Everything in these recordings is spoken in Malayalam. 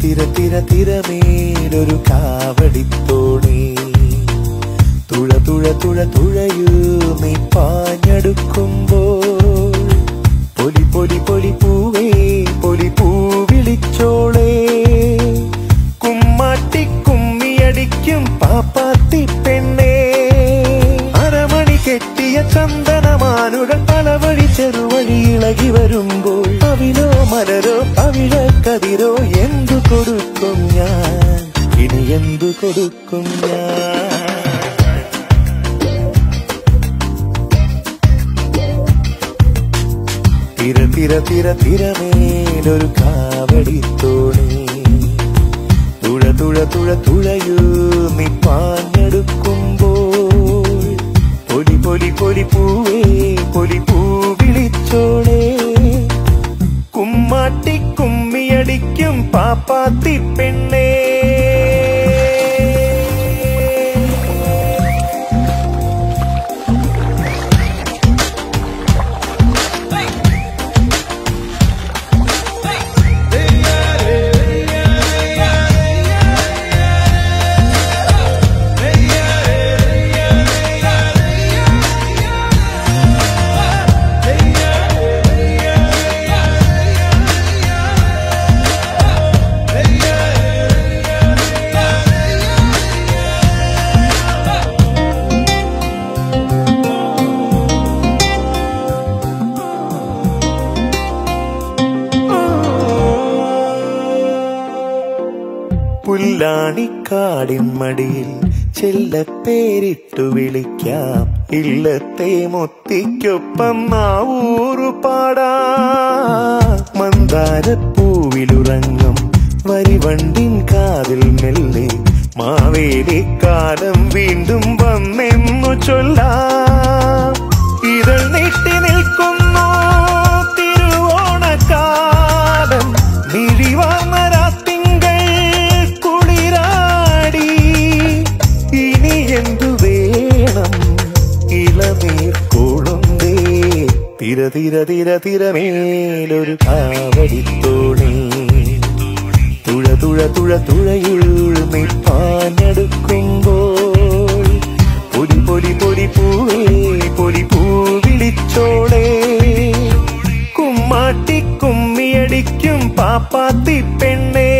തിര തിര തിരമേലൊരു കാവടിത്തോണി തുഴ തുഴ തുഴ തുഴയൂ നീ പാഞ്ഞെടുക്കുമ്പോൾ പൊലി പൊലി പൊലി പൂവേ പൊലി പൂ വിളിച്ചോളേ കുമ്മാട്ടി കുമ്മിയടിക്കും പാപ്പാത്തി പെണ്ണേ അരമണി കെട്ടിയ ചന്ദനമാനുകൾ പലവഴി ചെറുവഴി ഇളകി വരുമ്പോൾ അവിലോ മലരോ പവിഴ കതിരോ എന്തു കൊടുക്കും ഞാൻ ഇനി എന്തു കൊടുക്കും ഞാൻ തിര തിര തിര തിരമേലൊരു കാവടി തോണി തുഴ തുഴ തുഴ തുഴയൂ നീ പാഞ്ഞെടുക്കുമ്പോൾ പൊലി പൊലി പൊലി പൂവേ പൊലി പൂ വിളിച്ചോളേ കുമ്മാട്ടി കുമ്മിയടിക്കും പാപ്പാത്തി പെണ്ണേ പുല്ലാണിക്കാടിൻ മടിയിൽ ചെല്ലപ്പേരിട്ടു വിളിക്കാം ഇല്ലത്തെ മുത്തിക്കൊപ്പം നാവൂറു പാടാ മന്ദാരപ്പൂവിലുറങ്ങും വരിവണ്ടിൻ കാതിൽ മെല്ലെ മാവേലിക്കാലം വീണ്ടും വന്നെന്നു ചൊല്ലാം ഇതൾ നീട്ടി നിൽക്കുന്നു തിരുവോണക്കാലം മിഴിവാർന്നരാത്തിങ്കൾ കുളിരാടി ഇനി എന്തു വേണം ഇളനീർ കൊളുന്തേ തിര തിര തിര തിരമേലൊരു കാവടിത്തോണി തുഴ തുഴ തുഴ തുഴയുൾ നീ പാഞ്ഞെടുക്കുമ്പോൾ പൊലി പൊലി പൊലി പൂവേ പൊലി പൂ വിളിച്ചോളേ കുമ്മാട്ടി കുമ്മിയടിക്കും പാപ്പാത്തി പെണ്ണേ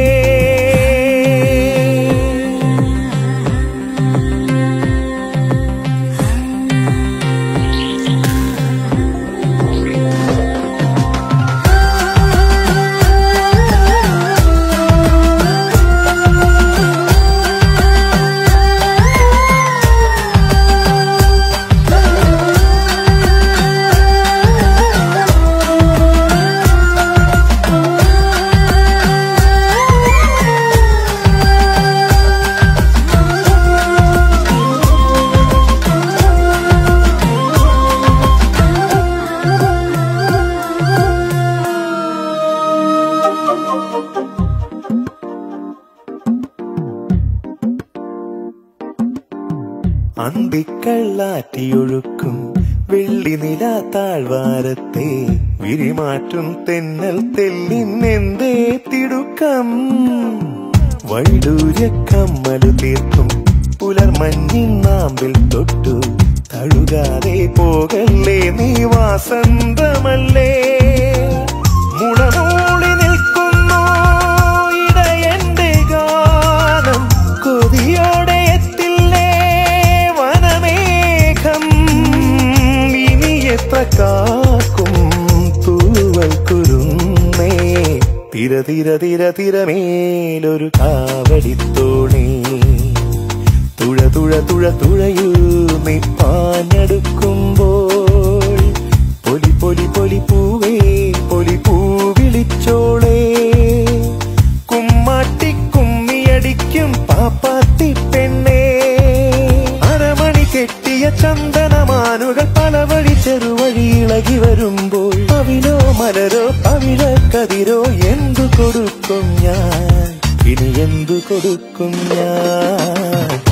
അന്തിക്കള്ളാറ്റിയൊഴുക്കും വെള്ളി നില താഴ്വാരത്തെ വിരിമാറ്റും തെന്നൽ തെല്ലിന്നെന്തേ തിടുക്കം വൈഡൂര്യ കമ്മലു തീർക്കും പുലർമഞ്ഞിൻ നാമ്പിൽ തൊട്ടു തഴുകാതെ പോകല്ലേ നീ വാസന്തമല്ലേ മുളമൂളി നിൽക്കുന്നു ഇടയന്റെ ഗാനം കൊതിയോടെ എത്തില്ലേ വനമേഘം ഇനി എത്ര കാക്കും തൂവൽ കുരുന്നേ തിര തിര തിര തിരമേലൊരു കാവടിത്തോണി തുഴ തുഴ തുഴ തുഴയൂ നീ പാഞ്ഞെടുക്കുമ്പോൾ പൊലി പൊലി പൊലി പൂവേ പൊലി പൂ വിളിച്ചോളേ കുമ്മാട്ടി കുമ്മിയടിക്കും പാപ്പാത്തി പെണ്ണേ അരമണി കെട്ടിയ ചന്ദനമാനുകൾ പലവഴി ചെറുവഴി ഇളകി വരുമ്പോൾ അവിലോ മലരോ പവിഴ കതിരോ എന്തു കൊടുക്കും ഞാൻ ഇനി എന്തു കൊടുക്കും ഞാൻ